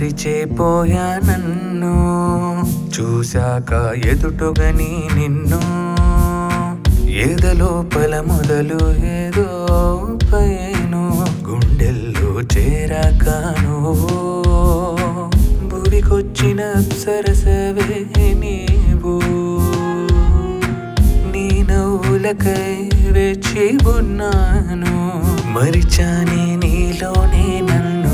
మరిచేపోయా నన్ను చూశాక ఎదుటుగని నిన్ను ఏదలోపల మొదలు ఏదో పైను గుండెల్లో చేరాక నువ్వు భూమికొచ్చిన సరసవే నీవు నీ నవ్వులకై వేచి ఉన్నాను మరిచాని నీలోనే నన్ను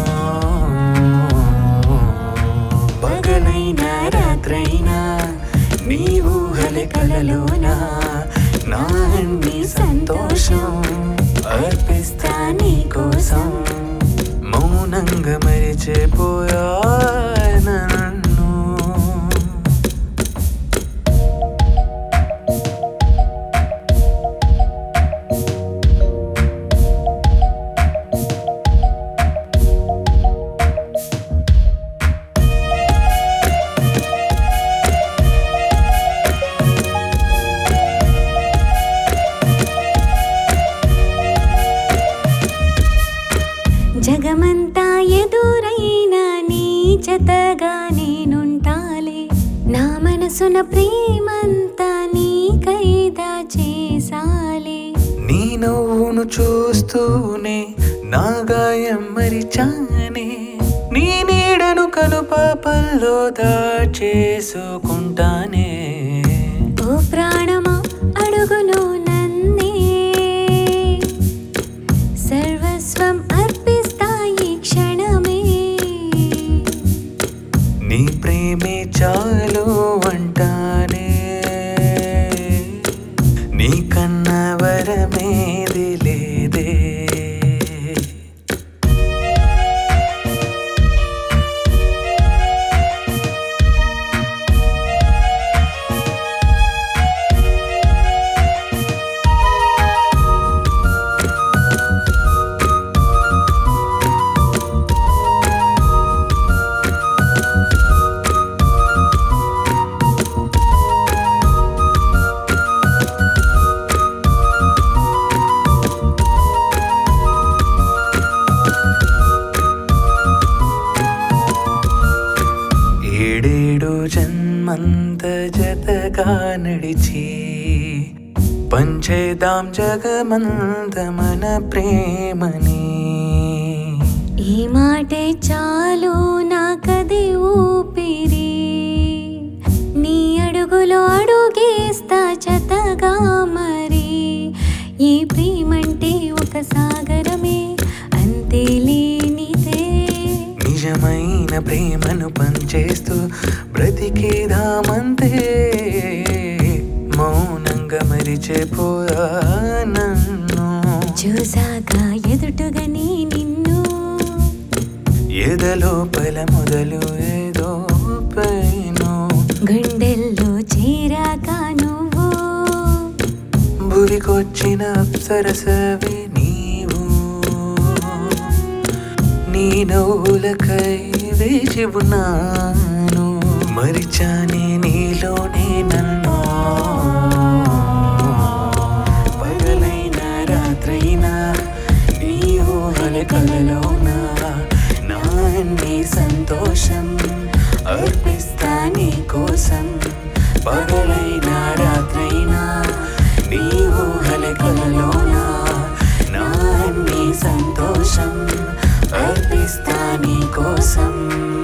పగలైనా రాత్రైనా నీ ఊహల కలలోనా నా అన్ని సంతోషం అర్పిస్తా నీ కోసం మౌనంగా మరిచిపోయా నన్ను జగమంతా ఎదురైనా నీ జతగా నేనుంటాలే నా మనసున ప్రేమంతా నీ కైదా చేసాలే నీ నవ్వును చూస్తూనే నా గాయం మరిచానే నీ నీడను కను పాపల్లో దాచేసుకుంటానే ఓ ప్రాణమా అడుగులో నన్నే సర్వస్వం అర్పిస్తాయి క్షణమే నీ ప్రేమే చాలు అంటానే నీ కన్న వరమేది లేదే ఏడేడు జన్మంత జతగా నడిచి పంచేదాం జగమంత మన ప్రేమని ఈ మాటే చాలు నాకది ఊపిరి నీ అడుగులో అడుగేస్తా జతగా మరి ఈ ప్రేమంటే ఒక సాగరమే అంతే లేనిదే నిజమైన ప్రేమను పంచేస్తూ బ్రతికేదామంతే మౌనంగా మరిచిపోయా నన్ను చూసాక ఎదుటుగా నీ నిన్ను ఎదలోపల మొదలు ఏదో పైను గుండెల్లో చేరాక నువ్వు భువికొచ్చిన అప్సరసవి నీవు నీ నవ్వులకై వేచి ఉన్నాను మరిచాని నీలోనే నన్ను పగలైనా రాత్రైనా నీ ఊహల కలలోనా నా అన్ని సంతోషం అర్పిస్తా నీ కోసం పగలైనా రాత్రైనా నీ ఊహల కలలోనా నా అన్ని సంతోషం అర్పిస్తా నీ కోసం